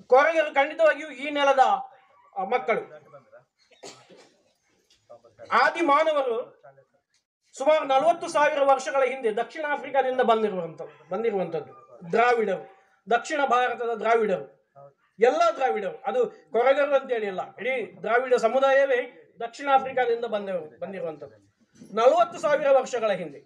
ಕೊರಗರು ಖಂಡಿತವಾಗಿಯೂ ಈ ನೆಲದ ಆ, ಮಕ್ಕಳು ಆದಿ ಮಾನವರು ಸುಮಾರು ನಲವತ್ತು ಸಾವಿರ ವರ್ಷಗಳ ಹಿಂದೆ ದಕ್ಷಿಣ ಆಫ್ರಿಕಾದಿಂದ ಬಂದಿರುವಂತ ಬಂದಿರುವಂತದ್ದು ದ್ರಾವಿಡರು ದಕ್ಷಿಣ ಭಾರತದ ದ್ರಾವಿಡರು ಎಲ್ಲ ದ್ರಾವಿಡರು ಅದು ಕೊರಗರು ಅಂತೇಳಿ ಅಲ್ಲ ಇಡೀ ದ್ರಾವಿಡ ಸಮುದಾಯವೇ ದಕ್ಷಿಣ ಆಫ್ರಿಕಾದಿಂದ ಬಂದವರು ಬಂದಿರುವಂತದ್ದು ನಲವತ್ತು ಸಾವಿರ ವರ್ಷಗಳ ಹಿಂದೆ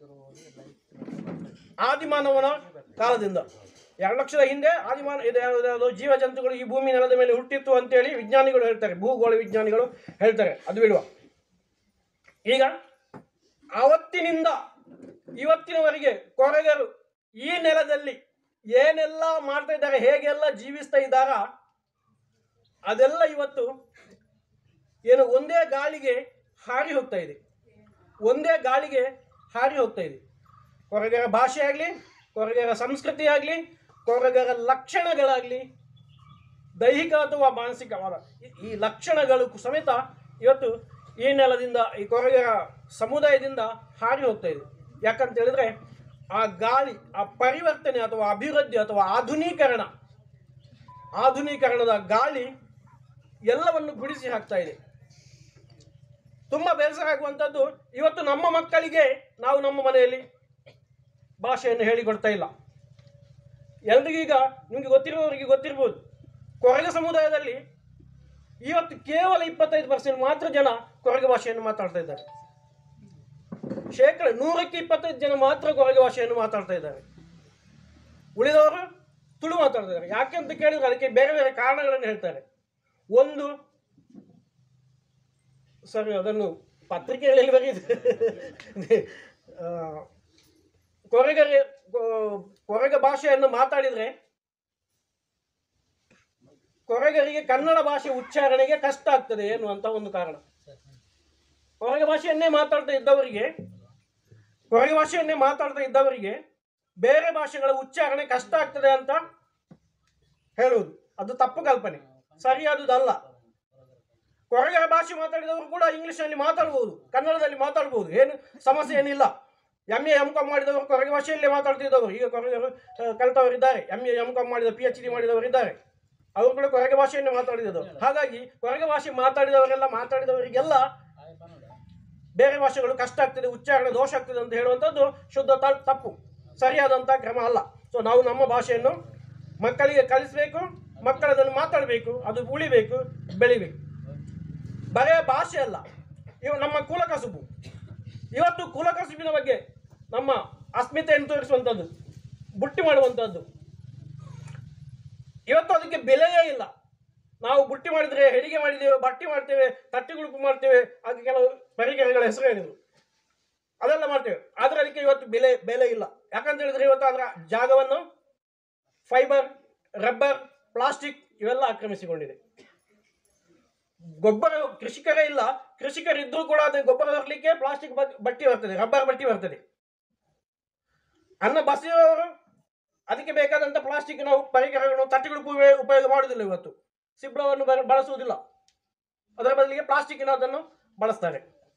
ಆದಿಮಾನವನ ಕಾಲದಿಂದ ಎರಡು ಲಕ್ಷದ ಹಿಂದೆ ಆದಿಮಾನ ಇದು ಯಾವ್ದು ಯಾವ್ದು ಜೀವ ಜಂತುಗಳು ಈ ಭೂಮಿ ನೆಲದ ಮೇಲೆ ಹುಟ್ಟಿತ್ತು ಅಂತೇಳಿ ವಿಜ್ಞಾನಿಗಳು ಹೇಳ್ತಾರೆ ಭೂಗೋಳ ವಿಜ್ಞಾನಿಗಳು ಹೇಳ್ತಾರೆ ಅದು ಬಿಡುವ ಈಗ ಆವತ್ತಿನಿಂದ ಇವತ್ತಿನವರೆಗೆ ಕೊರಗರು ಈ ನೆಲದಲ್ಲಿ ಏನೆಲ್ಲ ಮಾಡ್ತಾ ಇದ್ದಾರೆ ಹೇಗೆಲ್ಲ ಜೀವಿಸ್ತಾ ಇದ್ದಾರ ಅದೆಲ್ಲ ಇವತ್ತು ಏನು ಒಂದೇ ಗಾಳಿಗೆ ಹಾರಿ ಹೋಗ್ತಾ ಇದೆ ಒಂದೇ ಗಾಳಿಗೆ ಹಾರಿ ಹೋಗ್ತಾ ಇದೆ ಕೊರಗರ ಭಾಷೆ ಆಗಲಿ ಕೊರಗರ ಸಂಸ್ಕೃತಿ ಆಗಲಿ ಕೊರಗರ ಲಕ್ಷಣಗಳಾಗಲಿ ದೈಹಿಕ ಅಥವಾ ಮಾನಸಿಕವಾದ ಈ- ಈ ಲಕ್ಷಣಗಳು ಸಮೇತ ಇವತ್ತು ಈ ನೆಲದಿಂದ ಈ ಕೊರಗರ ಸಮುದಾಯದಿಂದ ಹಾರಿ ಹೋಗ್ತಾ ಇದೆ ಯಾಕಂತ ಹೇಳಿದ್ರೆ ಆ ಗಾಳಿ ಆ ಪರಿವರ್ತನೆ ಅಥವಾ ಅಭಿವೃದ್ಧಿ ಅಥವಾ ಆಧುನೀಕರಣ ಆಧುನೀಕರಣದ ಗಾಳಿ ಎಲ್ಲವನ್ನು ಗುಡಿಸಿ ಹಾಕ್ತಾ ಇದೆ ತುಂಬ ಬೇಸರ ಆಗುವಂಥದ್ದು ಇವತ್ತು ನಮ್ಮ ಮಕ್ಕಳಿಗೆ ನಾವು ನಮ್ಮ ಮನೆಯಲ್ಲಿ ಭಾಷೆಯನ್ನು ಹೇಳಿಕೊಡ್ತಾ ಇಲ್ಲ ಎಲ್ರಿಗೀಗ ನಿಮಗೆ ಗೊತ್ತಿರುವವರಿಗೆ ಗೊತ್ತಿರ್ಬೋದು ಕೊರಗ ಸಮುದಾಯದಲ್ಲಿ ಇವತ್ತು ಕೇವಲ ಇಪ್ಪತ್ತೈದು ಪರ್ಸೆಂಟ್ ಮಾತ್ರ ಜನ ಕೊರಗ ಭಾಷೆಯನ್ನು ಮಾತಾಡ್ತಾ ಇದ್ದಾರೆ ಶೇಕಡ ನೂರಕ್ಕೆ ಇಪ್ಪತ್ತೈದು ಜನ ಮಾತ್ರ ಕೊರಗ ಭಾಷೆಯನ್ನು ಮಾತಾಡ್ತಾ ಇದ್ದಾರೆ ಉಳಿದವರು ತುಳು ಮಾತಾಡ್ತಾ ಇದ್ದಾರೆ ಯಾಕೆ ಅಂತ ಕೇಳಿದ್ರೆ ಅದಕ್ಕೆ ಬೇರೆ ಬೇರೆ ಕಾರಣಗಳನ್ನು ಹೇಳ್ತಾರೆ ಒಂದು ಸರಿ ಅದನ್ನು ಪತ್ರಿಕೆಗಳಲ್ಲಿ ಬರೆಯಿದೆ ಆ, ಕೊರಗರೆ ಕೊ- ಕೊರಗ ಭಾಷೆಯನ್ನು ಮಾತಾಡಿದ್ರೆ ಕೊರಗರಿಗೆ ಕನ್ನಡ ಭಾಷೆ ಉಚ್ಚಾರಣೆಗೆ ಕಷ್ಟ ಆಗ್ತದೆ ಎನ್ನುವಂತ ಒಂದು ಕಾರಣ ಕೊರಗ ಭಾಷೆಯನ್ನೇ ಮಾತಾಡ್ತಾ ಇದ್ದವರಿಗೆ ಕೊರಗ ಭಾಷೆಯನ್ನೇ ಮಾತಾಡ್ತಾ ಇದ್ದವರಿಗೆ ಬೇರೆ ಭಾಷೆಗಳ ಉಚ್ಚಾರಣೆ ಕಷ್ಟ ಆಗ್ತದೆ ಅಂತ ಹೇಳುವುದು ಅದು ತಪ್ಪು ಕಲ್ಪನೆ ಸರಿಯಾದುದಲ್ಲ ಕೊರಗರ ಭಾಷೆ ಮಾತಾಡಿದವರು ಕೂಡ ಇಂಗ್ಲಿಷ್ನಲ್ಲಿ ಮಾತಾಡ್ಬೋದು ಕನ್ನಡದಲ್ಲಿ ಮಾತಾಡ್ಬೋದು ಏನು ಸಮಸ್ಯೆ ಏನಿಲ್ಲ ಎಮ್ ಎ ಎಂ ಕಾಮ್ ಮಾಡಿದವರು ಕೊರಗ ಭಾಷೆಯಲ್ಲೇ ಮಾತಾಡ್ತಿದ್ದವರು ಈಗ ಕೊರಗರು ಆ, ಕಲಿತವರಿದ್ದಾರೆ ಎಮ್ ಎ ಎಂ ಕಾಮ್ ಮಾಡಿದ ಪಿ ಎಚ್ ಡಿ ಮಾಡಿದವರಿದ್ದಾರೆ ಅವರು ಕೂಡ ಕೊರಗ ಭಾಷೆಯನ್ನೇ ಮಾತಾಡಿದವರು ಹಾಗಾಗಿ ಕೊರಗ ಭಾಷೆ ಮಾತಾಡಿದವರೆಲ್ಲ ಮಾತಾಡಿದವರಿಗೆಲ್ಲ ಬೇರೆ ಭಾಷೆಗಳು ಕಷ್ಟ ಆಗ್ತದೆ ಉಚ್ಚಾರಣೆ ದೋಷ ಆಗ್ತದೆ ಅಂತ ಹೇಳುವಂಥದ್ದು ಶುದ್ಧ ತ- ತಪ್ಪು ಸರಿಯಾದಂಥ ಕ್ರಮ ಅಲ್ಲ ಸೊ ನಾವು ನಮ್ಮ ಭಾಷೆಯನ್ನು ಮಕ್ಕಳಿಗೆ ಕಲಿಸಬೇಕು ಮಕ್ಕಳದನ್ನು ಮಾತಾಡಬೇಕು ಅದು ಉಳಿಬೇಕು ಬೆಳಿಬೇಕು ಬರೇ ಭಾಷೆ ಅಲ್ಲ ಇವು ನಮ್ಮ ಕುಲಕಸುಬು ಇವತ್ತು ಕುಲಕಸುಬಿನ ಬಗ್ಗೆ ನಮ್ಮ ಅಸ್ಮಿತೆಯನ್ನು ತೋರಿಸುವಂಥದ್ದು ಬುಟ್ಟಿ ಮಾಡುವಂಥದ್ದು ಇವತ್ತು ಅದಕ್ಕೆ ಬೆಲೆಯೇ ಇಲ್ಲ ನಾವು ಬುಟ್ಟಿ ಮಾಡಿದ್ರೆ ಹೆಡಿಗೆ ಮಾಡಿದ್ದೇವೆ ಬಟ್ಟಿ ಮಾಡ್ತೇವೆ ತಟ್ಟಿ ಗುಳುಪು ಮಾಡ್ತೇವೆ ಅದಕ್ಕೆ ಕೆಲವು ಪರಿಕರಗಳ ಹೆಸರು ಹೇಳಿದ್ರು ಅದೆಲ್ಲ ಮಾಡ್ತೇವೆ ಆದರೆ ಅದಕ್ಕೆ ಇವತ್ತು ಬೆಲೆ ಬೆಲೆ ಇಲ್ಲ ಯಾಕಂತ ಹೇಳಿದ್ರೆ ಇವತ್ತು ಅದರ ಜಾಗವನ್ನು ಫೈಬರ್ ರಬ್ಬರ್ ಪ್ಲಾಸ್ಟಿಕ್ ಇವೆಲ್ಲ ಆಕ್ರಮಿಸಿಕೊಂಡಿದೆ ಗೊಬ್ಬರ ಕೃಷಿಕರೇ ಇಲ್ಲ ಕೃಷಿಕರಿದ್ರೂ ಕೂಡ ಅದು ಗೊಬ್ಬರ ತರಲಿಕ್ಕೆ ಪ್ಲಾಸ್ಟಿಕ್ ಬಟ್ಟಿ ಬರ್ತದೆ ರಬ್ಬರ್ ಬಟ್ಟಿ ಬರ್ತದೆ ಅನ್ನ ಬಸಿಯುವವರು ಅದಕ್ಕೆ ಬೇಕಾದಂಥ ಪ್ಲಾಸ್ಟಿಕ್ನ ಪರಿಕರಗಳನ್ನು ತಟ್ಟೆಗಳು ಉಪಯೋಗ ಉಪಯೋಗ ಮಾಡುವುದಿಲ್ಲ ಇವತ್ತು ಸಿಬ್ರವನ್ನು ಬರ- ಬಳಸುವುದಿಲ್ಲ ಅದರ ಬದಲಿಗೆ ಪ್ಲಾಸ್ಟಿಕ್ಕಿನ ಅದನ್ನು ಬಳಸ್ತಾರೆ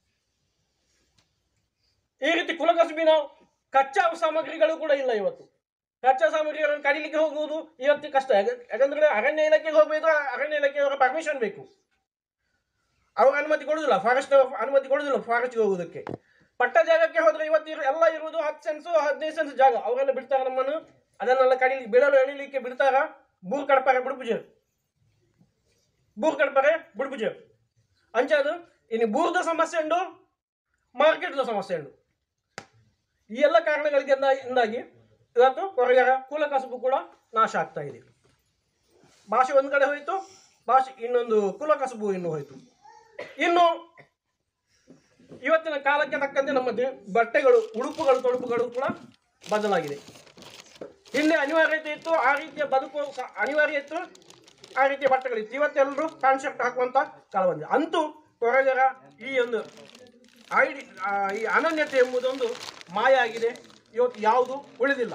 ಈ ರೀತಿ ಕುಲಕಸುಬಿನ ಕಚ್ಚಾ ಸಾಮಗ್ರಿಗಳು ಕೂಡ ಇಲ್ಲ ಇವತ್ತು ಕಚ್ಚಾ ಸಾಮಗ್ರಿಗಳನ್ನು ಕಡಿಲಿಕ್ಕೆ ಹೋಗುವುದು ಇವತ್ತು ಕಷ್ಟ ಯಾಕ- ಯಾಕಂದ್ರೆ ಅರಣ್ಯ ಇಲಾಖೆಗೆ ಹೋಗಬೇಕು ಅರಣ್ಯ ಇಲಾಖೆಯವರ ಪರ್ಮಿಷನ್ ಬೇಕು ಅವ್ರ ಅನುಮತಿ ಕೊಡುದಿಲ್ಲ ಫಾರೆಸ್ಟ್ ಅನುಮತಿ ಕೊಡುದಿಲ್ಲ ಫಾರೆಸ್ಟ್ಗೆ ಹೋಗುವುದಕ್ಕೆ ಪಟ್ಟ ಜಾಗಕ್ಕೆ ಹೋದ್ರೆ ಇವತ್ತು ಇರು- ಎಲ್ಲ ಇರುವುದು ಹತ್ತು ಸೆನ್ಸು ಹದಿನೈದು ಸೆನ್ಸ್ ಜಾಗ ಅವರೆಲ್ಲ ಬಿಡ್ತಾರ ನಮ್ಮನ್ನು ಅದನ್ನೆಲ್ಲ ಕಡಿಲಿಕ್ಕೆ ಬಿಡಲು ಎಳಿಲಿಕ್ಕೆ ಬಿಡ್ತಾರ ಬೂರ್ ಕಡಪಾರೆ ಬುಡ್ಪುಜೇರು ಬೂರ್ ಕಡಪಾರೆ ಬುಡ್ಪುಜೇರು ಅಂಚದು ಇನ್ನು ಬೂರ್ದ ಸಮಸ್ಯೆ ಉಂಟು ಮಾರ್ಕೆಟ್ದ ಸಮಸ್ಯೆ ಉಂಟು ಈ ಎಲ್ಲ ಕಾರಣಗಳಿಗೆ ಇಂದಾಗಿ ಇವತ್ತು ಕೊರಗರ ಕುಲ ಕಸುಬು ಕೂಡ ನಾಶ ಆಗ್ತಾ ಇದೆ ಭಾಷೆ ಒಂದು ಕಡೆ ಹೋಯಿತು ಭಾಷೆ ಇನ್ನೊಂದು ಕುಲ ಕಸುಬು ಇನ್ನು ಹೋಯಿತು ಇನ್ನು ಇವತ್ತಿನ ಕಾಲಕ್ಕೆ ತಕ್ಕಂತೆ ನಮ್ಮ ದೇ- ಬಟ್ಟೆಗಳು ಉಡುಪುಗಳು ತೊಡುಪುಗಳು ಕೂಡ ಬದಲಾಗಿದೆ ಹಿಂದೆ ಅನಿವಾರ್ಯತೆ ಇತ್ತು ಆ ರೀತಿಯ ಬದುಕು ಸ- ಅನಿವಾರ್ಯ ಇತ್ತು ಆ ರೀತಿಯ ಬಟ್ಟೆಗಳಿತ್ತು ಇವತ್ತೆಲ್ಲರೂ ಪ್ಯಾಂಟ್ ಶರ್ಟ್ ಹಾಕುವಂತ ಕಾಲ ಬಂದಿದೆ ಅಂತೂ ಕೊರಗರ ಈ ಒಂದು ಐಡಿ ಆ, ಈ ಅನನ್ಯತೆ ಎಂಬುದೊಂದು ಮಾಯ ಆಗಿದೆ ಇವತ್ತು ಯಾವುದು ಉಳಿದಿಲ್ಲ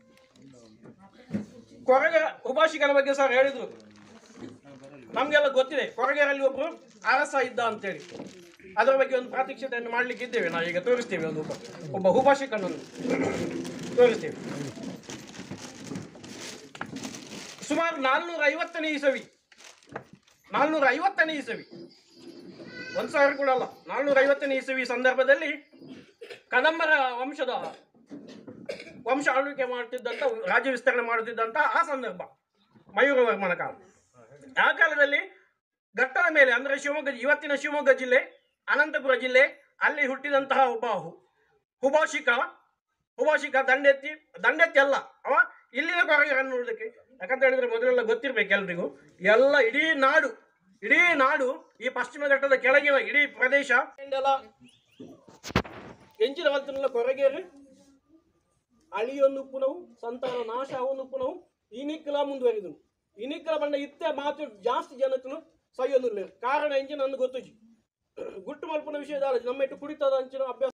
ಕೊರಗ ಉಭಾಷಿಕರ ಬಗ್ಗೆ ಸರ್ ಹೇಳಿದ್ರು ನಮಗೆಲ್ಲ ಗೊತ್ತಿದೆ ಕೊರಗೆರಲ್ಲಿ ಒಬ್ರು ಅರಸ ಇದ್ದ ಅಂತೇಳಿ ಅದರ ಬಗ್ಗೆ ಒಂದು ಪ್ರಾತ್ಯಕ್ಷತೆಯನ್ನು ಮಾಡ್ಲಿಕ್ಕೆ ಇದ್ದೇವೆ ನಾವು ಈಗ ತೋರಿಸ್ತೇವೆ ಒಂದು ಒಬ್ಬ ಒಬ್ಬ ಉಭಾಷಿಕನನ್ನು ತೋರಿಸ್ತೇವೆ ಸುಮಾರು ನಾಲ್ನೂರ ಐವತ್ತನೇ ಇಸವಿ ನಾಲ್ನೂರ ಐವತ್ತನೇ ಇಸವಿ ಒಂದು ಸಾವಿರ ಕೂಡ ಅಲ್ಲ ನಾಲ್ನೂರ ಐವತ್ತನೇ ಇಸವಿ ಸಂದರ್ಭದಲ್ಲಿ ಕದಂಬರ ವಂಶದ ವಂಶ ಆಳ್ವಿಕೆ ಮಾಡುತ್ತಿದ್ದಂಥ ರಾಜ್ಯ ವಿಸ್ತರಣೆ ಮಾಡುತ್ತಿದ್ದಂಥ ಆ ಸಂದರ್ಭ ಮಯೂರವರ್ಮನ ಕಾಲ ಆ ಕಾಲದಲ್ಲಿ ಘಟ್ಟದ ಮೇಲೆ ಅಂದರೆ ಶಿವಮೊಗ್ಗ ಇವತ್ತಿನ ಶಿವಮೊಗ್ಗ ಜಿಲ್ಲೆ ಅನಂತಪುರ ಜಿಲ್ಲೆ ಅಲ್ಲಿ ಹುಟ್ಟಿದಂತಹ ಒಬ್ಬ ಹು- ಹುಭಾಷಿಕ ಹುಭಾಷಿಕ ದಂಡೆತ್ತಿ ದಂಡೆತ್ತಿ ಅಲ್ಲ ಅವ ಇಲ್ಲಿನ ಕೊರಗರನ್ನು ನೋಡೋದಕ್ಕೆ ಯಾಕಂತ ಹೇಳಿದ್ರೆ ಮೊದಲೆಲ್ಲ ಗೊತ್ತಿರ್ಬೇಕು ಎಲ್ರಿಗೂ ಎಲ್ಲ ಇಡೀ ನಾಡು ಇಡೀ ನಾಡು ಈ ಪಶ್ಚಿಮ ಘಟ್ಟದ ಕೆಳಗಿನ ಇಡೀ ಪ್ರದೇಶ ಎಲ್ಲ ಎಂಚಿನ ಹೊತ್ತಿನೆಲ್ಲ ಕೊರಗೇರಿ ಅಳಿಯನ್ನು ಪುನವು ಸಂತಾನ ನಾಶ ಅವನ್ನು ಪುನವು ಇನಿಕ್ಕಲ ಮುಂದುವರಿದನು ಇನಿಕ್ಕಲ ಬಂಡ ಇತ್ತೆ ಮಾತು ಜಾಸ್ತಿ ಜನಕ್ಕೂ ಸಹ್ಯೊಂದಿಲ್ಲ ಕಾರಣ ಎಂಚಿನ ನಂದು ಗೊತ್ತುಜಿ ಗುಟ್ಟು ಮಲ್ಪನ ವಿಷಯದ ನಮ್ಮ ಇಟ್ಟು ಕುಡಿತದ ಅಂಚಿನ ಅಭ್ಯಾಸ